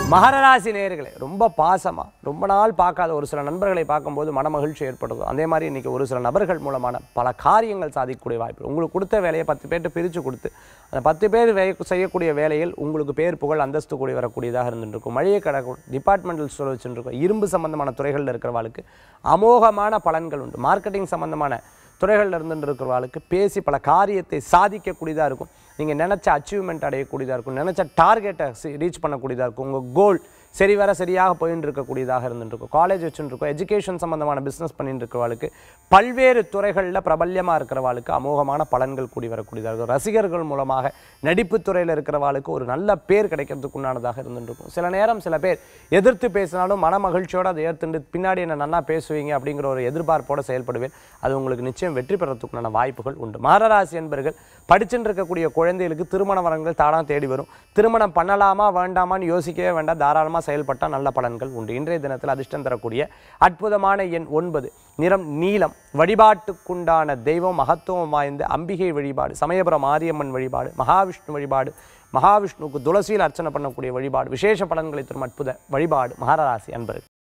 மகரராசி நேயர்களே ரொம்ப பாசமாக ரொம்ப நாள் பார்க்காத ஒரு சில நண்பர்களை பார்க்கும்போது மனமகிழ்ச்சி ஏற்படுது அதே மாதிரி இன்றைக்கி ஒரு சில நபர்கள் மூலமான பல காரியங்கள் சாதிக்கக்கூடிய வாய்ப்பு உங்களுக்கு கொடுத்த வேலையை பத்து பேர்ட்டு பிரித்து கொடுத்து அந்த பத்து பேர் வே செய்யக்கூடிய வேலையில் உங்களுக்கு பேர் புகழ் அந்தஸ்து கூடி வரக்கூடியதாக இருந்துருக்கும் மளிகை கடை டிபார்ட்மெண்டல் ஸ்டோர் வச்சுருக்கும் இரும்பு சம்பந்தமான துறைகளில் இருக்கிறவாளுக்கு அமோகமான பலன்கள் உண்டு மார்க்கெட்டிங் சம்பந்தமான துறைகளில் இருந்துட்டு இருக்கிறவாளுக்கு பேசி பல காரியத்தை சாதிக்கக்கூடியதாக இருக்கும் நீங்கள் நினச்ச அச்சீவ்மெண்ட் அடையக்கூடியதாக இருக்கும் நினச்ச டார்கெட்டை ரீச் பண்ணக்கூடியதாக இருக்கும் உங்கள் கோல் சரி வர சரியாக போயின்னு இருக்கக்கூடியதாக இருந்துட்டு இருக்கும் காலேஜ் வச்சுட்டு இருக்கோம் எஜுகேஷன் சம்மந்தமான பிஸ்னஸ் பண்ணிட்டு இருக்கிறவாளுக்கு பல்வேறு துறைகளில் பிரபல்யமாக இருக்கிறவாளுக்கு அமோகமான பலன்கள் கூடி வரக்கூடியதாக இருக்கும் ரசிகர்கள் மூலமாக நடிப்புத் துறையில் இருக்கிறவாளுக்கு ஒரு நல்ல பேர் கிடைக்கிறதுக்கு உண்டானதாக இருந்துட்டு இருக்கும் சில நேரம் சில பேர் எதிர்த்து பேசினாலும் மன மகிழ்ச்சியோடு அதை ஏற்றுண்டு பின்னாடி என்ன நல்லா பேசுவீங்க அப்படிங்கிற ஒரு எதிர்பார்ப்போடு செயல்படுவேன் அது உங்களுக்கு நிச்சயம் வெற்றி பெறத்துக்குண்டான வாய்ப்புகள் உண்டு மாரராசி என்பர்கள் படிச்சுட்டு இருக்கக்கூடிய குழந்தைகளுக்கு திருமண வரங்கள் தானாக தேடி வரும் திருமணம் பண்ணலாமா வேண்டாமான்னு யோசிக்கவே வேண்டாம் தாராளமாக செயல்பட்டால் நல்ல பலன்கள் உண்டு இன்றைய தினத்தில் அதிர்ஷ்டம் தரக்கூடிய அற்புதமான எண் ஒன்பது நிறம் நீலம் வழிபாட்டுக்குண்டான தெய்வம் மகத்துவம் வாய்ந்த அம்பிகை வழிபாடு சமயபுரம் மாரியம்மன் வழிபாடு மகாவிஷ்ணு வழிபாடு மகாவிஷ்ணுவுக்கு துளசியில் அர்ச்சனை பண்ணக்கூடிய வழிபாடு விசேஷ பலன்களை தரும் அற்புத வழிபாடு மகராசி அன்பர்கள்